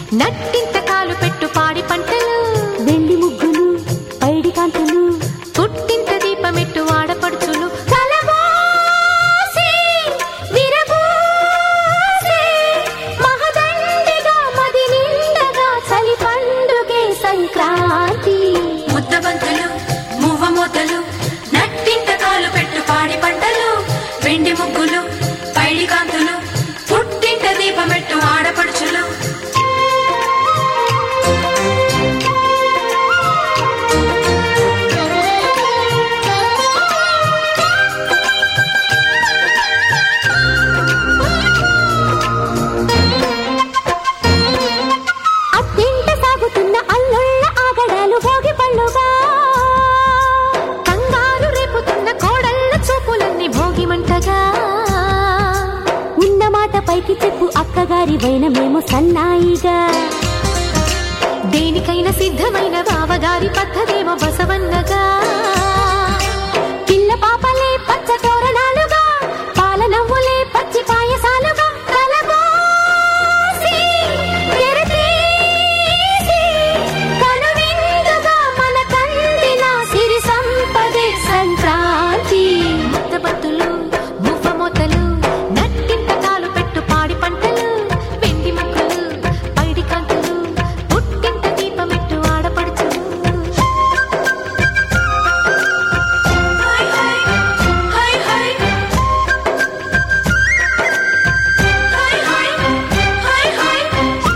నట్టింత కాలు పెట్టు పాడి పంటలు వెండి ముగ్గులు పైడి కాంతులు పుట్టింత దీపమెట్టు ఆడపడుచులు కలబోసి, విరబోసి, మహదండిగా మది నిండగా చలి పండుగే సంక్రాంతి ముద్దబంతులు మువ్వమూతలు నట్టింత కాలు పెట్టు పాడి పంటలు వెండి ముగ్గులు పైడి కాంతులు పుట్టింట దీపమెట్టు ఆడపడుచులు అత్తింట సాగుతున్న అల్లుళ్ళ ఆగడాలు భోగి పళ్ళుగా కంగారు రేపుతున్న కోడళ్ళ చూపులన్నీ భోగిమంటగా ఉన్న మాట పైకి చెప్పు అక్కగారి వైన మేము సన్నాయిగా దేనికైనా సిద్ధమైన బావగారి పద్ధతేమో బసవన్నగా పిల్ల పాపలే పచ్చ తోరణాలుగా పాల నవ్వులే పచ్చి పాయసాలుగా కలబోసి, తెరతీసి, కనువిందుగా మన కందిన సిరి సంపదే సంక్రాంతి ముద్దబత్తులు మువ్వమోతలు నట్టింత కాలు పెట్టు పాడి పంటలు వెండి ముక్కలు పైడి కాంతులు పుట్టింత దీపమెట్టు ఆడపడుచులు హై హై హై హై హై హై హై హై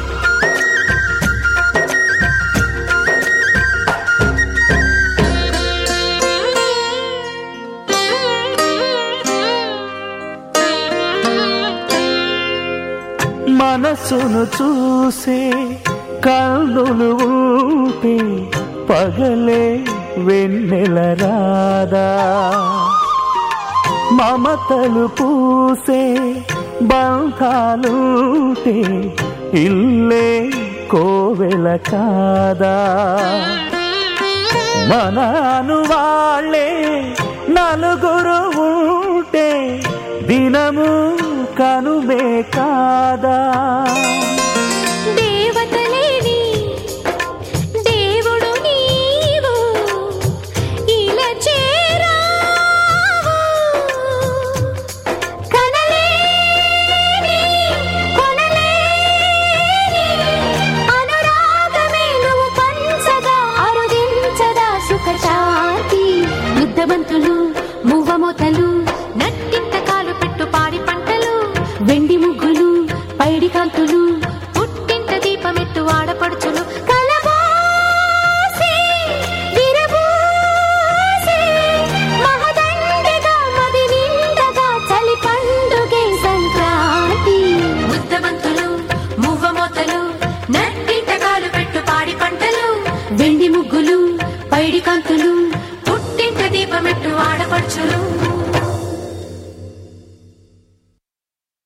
మనసును చూసే కన్నులు ఊపే పగలే వెన్నెల రాదా మమతలు పూసే బంధాలుంటే ఇల్లే కోవెల కాదా మనాను వాళ్ళే నలుగురు ఉంటే దినము కనుమే కాదా దేవతలేని దేవుడు నీవు ఇలా చేరావు కనలేని, కొనలేని అనురాగమే నువ్వు పంచగా అరుదించదా సుఖశాంతి ముద్దబంతులు మువ్వమోతలు నట్టింత కాలు పెట్టు పాడి పంటలు వెండి ముగ్గులు పైడి కాంతులు పుట్టింత దీపమెట్టు ఆడపడుచులు కలబోసి, విరబోసి, మహదండిగా మది నిండగా చలి పండుగే సంక్రాంతి ముద్దబంతులు మువ్వమూతలు నట్టింట కాలు పెట్టు పాడి పంటలు వెండి ముగ్గులు పైడి కాంతులు పుట్టింట దీపమెట్టు ఆడపడుచులు